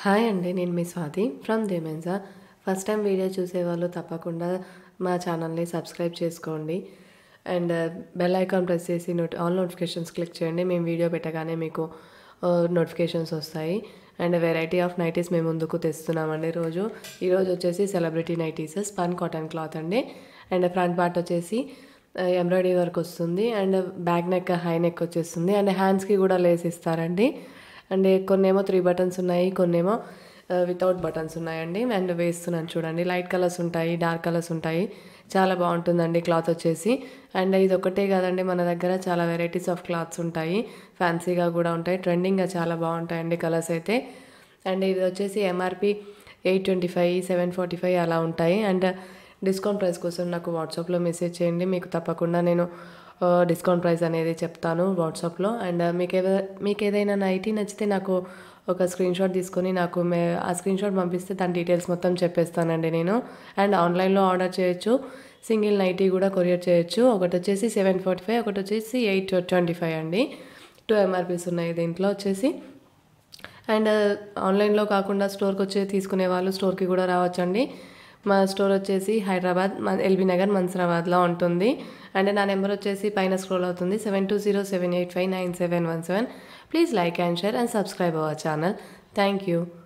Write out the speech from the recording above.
hi అండి నేను మీ స్వాతి ఫ్రమ్ దేమెన్సా ఫస్ట్ టైం వీడియో చూసేవాళ్ళు తప్పకుండా మా ఛానల్ని సబ్స్క్రైబ్ చేసుకోండి అండ్ బెల్ ఐకాన్ ప్రెస్ చేసి నోట్ ఆల్ నోటిఫికేషన్స్ క్లిక్ చేయండి మేము వీడియో పెట్టగానే మీకు నోటిఫికేషన్స్ వస్తాయి అండ్ వెరైటీ ఆఫ్ నైటీస్ మేము ముందుకు తెస్తున్నామండి రోజు ఈరోజు వచ్చేసి celebrity nighties spun cotton cloth అండి అండ్ ఫ్రంట్ పార్ట్ వచ్చేసి ఎంబ్రాయిడరీ వర్క్ వస్తుంది and back neck high neck వచ్చేస్తుంది అండ్ హ్యాండ్స్కి కూడా లేస్ ఇస్తారండి అండ్ కొన్నేమో త్రీ బటన్స్ ఉన్నాయి కొన్నేమో వితౌట్ బటన్స్ ఉన్నాయండి అండ్ వేస్తున్నాను చూడండి లైట్ కలర్స్ ఉంటాయి డార్క్ కలర్స్ ఉంటాయి చాలా బాగుంటుందండి క్లాత్ వచ్చేసి అండ్ ఇది ఒకటే కాదండి మన దగ్గర చాలా వెరైటీస్ ఆఫ్ క్లాత్స్ ఉంటాయి ఫ్యాన్సీగా కూడా ఉంటాయి ట్రెండింగ్గా చాలా బాగుంటాయండి కలర్స్ అయితే అండ్ ఇది వచ్చేసి MRP eight twenty five seven forty five అలా ఉంటాయి అండ్ డిస్కౌంట్ ప్రైస్ కోసం నాకు వాట్సాప్లో మెసేజ్ చేయండి మీకు తప్పకుండా నేను డిస్కౌంట్ ప్రైస్ అనేది చెప్తాను వాట్సాప్లో అండ్ మీకు ఏదైనా మీకు ఏదైనా నైటీ నచ్చితే నాకు ఒక స్క్రీన్ షాట్ తీసుకొని నాకు మే ఆ స్క్రీన్ షాట్ పంపిస్తే దాని డీటెయిల్స్ మొత్తం చెప్పేస్తానండి నేను అండ్ ఆన్లైన్లో ఆర్డర్ చేయొచ్చు సింగిల్ నైటీ కూడా కొరియర్ చేయొచ్చు ఒకటి వచ్చేసి సెవెన్ ఫార్టీ ఫైవ్ ఒకటి వచ్చేసి ఎయిట్ ట్వంటీ ఫైవ్ అండి టూ ఎంఆర్పీస్ ఉన్నాయి దీంట్లో వచ్చేసి అండ్ ఆన్లైన్లో కాకుండా స్టోర్కి వచ్చి తీసుకునే వాళ్ళు స్టోర్కి కూడా రావచ్చండి మా స్టోర్ వచ్చేసి హైదరాబాద్ ఎల్బీ నగర్ మన్సరాబాద్లో ఉంటుంది అండ్ నా నెంబర్ వచ్చేసి పైన స్క్రోల్ అవుతుంది seven two zero seven eight five nine seven one seven please like and share and subscribe our channel thank you